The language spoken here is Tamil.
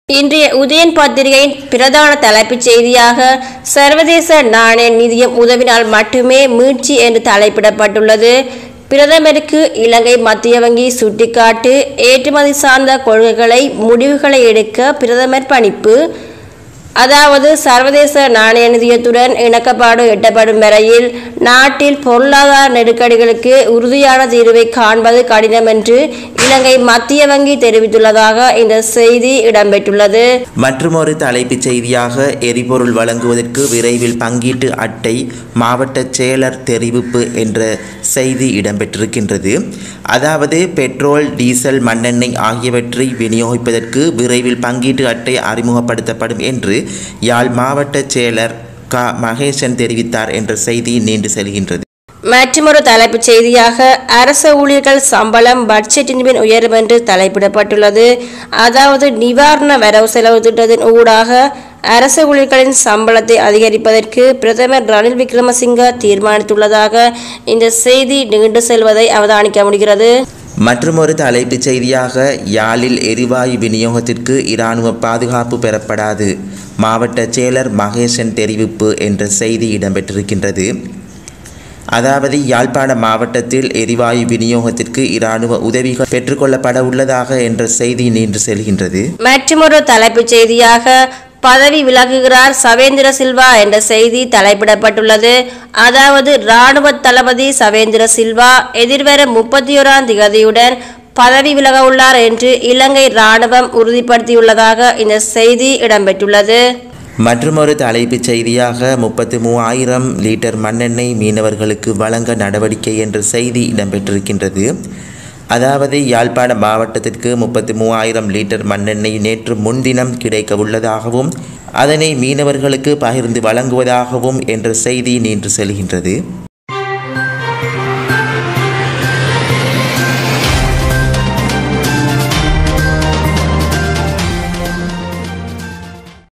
இன்றைய உதயன் பத்திரிகையின் பிரதான தலைப்புச் செய்தியாக சர்வதேச நாணய நிதியம் உதவினால் மட்டுமே மீட்சி என்று தலைப்பிடப்பட்டுள்ளது பிரதமருக்கு இலங்கை மத்திய வங்கி சுட்டிக்காட்டு ஏற்றுமதி சார்ந்த கொள்கைகளை முடிவுகளை எடுக்க பிரதமர் பணிப்பு அதாவது சர்வதேச நாணய நிதியத்துடன் இணக்கப்பாடு எட்டப்படும் வரையில் நாட்டில் பொருளாதார நெருக்கடிகளுக்கு உறுதியான தீர்வை காண்பது கடினம் என்று இலங்கை மத்திய வங்கி தெரிவித்துள்ளதாக இந்த செய்தி இடம்பெற்றுள்ளது மற்றுமொரு தலைப்புச் செய்தியாக எரிபொருள் வழங்குவதற்கு விரைவில் பங்கீட்டு அட்டை மாவட்ட செயலர் தெரிவிப்பு என்ற செய்தி இடம்பெற்றிருக்கின்றது அதாவது பெட்ரோல் டீசல் மண்ணெண்ணெய் ஆகியவற்றை விநியோகிப்பதற்கு விரைவில் பங்கீட்டு அட்டை அறிமுகப்படுத்தப்படும் என்று யாழ் மாவட்ட செயலர் க மகேசன் தெரிவித்தார் என்ற செய்தி நீண்டு செல்கின்றது மற்றொரு தலைப்புச் செய்தியாக அரச ஊழியர்கள் சம்பளம் பட்ஜெட்டின் பின் உயரும் என்று தலைப்பிடப்பட்டுள்ளது அதாவது நிவாரண வரவு செலவு திட்டத்தின் ஊடாக அரச ஊழியர்களின் சம்பளத்தை அதிகரிப்பதற்கு பிரதமர் ரணில் விக்ரமசிங்க தீர்மானித்துள்ளதாக இந்த செய்தி நீண்டு செல்வதை அவதானிக்க முடிகிறது மற்றுமொரு தலைப்புச் செய்தியாக யாழில் எரிவாயு விநியோகத்திற்கு இராணுவ பாதுகாப்பு பெறப்படாது மாவட்ட செயலர் மகேசன் தெரிவிப்பு என்ற செய்தி இடம்பெற்றிருக்கின்றது அதாவது யாழ்ப்பாண மாவட்டத்தில் எரிவாயு விநியோகத்திற்கு இராணுவ உதவிகள் பெற்றுக்கொள்ளப்பட உள்ளதாக என்ற செய்தி நீண்டு செல்கின்றது மற்றொரு தலைப்புச் செய்தியாக பதவி விலகுகிறார் சவேந்திர சில்வா என்ற செய்தி தலைப்பிடப்பட்டுள்ளது அதாவது இராணுவ தளபதி சவேந்திர சில்வா எதிர்வரும் முப்பத்தி ஓராம் திகதியுடன் பதவி விலக உள்ளார் என்று இலங்கை இராணுவம் உறுதிப்படுத்தியுள்ளதாக இந்த செய்தி இடம்பெற்றுள்ளது மற்றுமொரு தலைப்புச் செய்தியாக முப்பத்து மூவாயிரம் லிட்டர் மண்ணெண்ணெய் மீனவர்களுக்கு வழங்க நடவடிக்கை என்ற செய்தி இடம்பெற்றிருக்கின்றது அதாவது யாழ்ப்பாண மாவட்டத்திற்கு முப்பத்தி மூவாயிரம் லிட்டர் மண்ணெண்ணெய் நேற்று முன்தினம் கிடைக்க உள்ளதாகவும் அதனை மீனவர்களுக்கு பகிர்ந்து வழங்குவதாகவும் என்ற செய்தி நீண்டு செல்கின்றது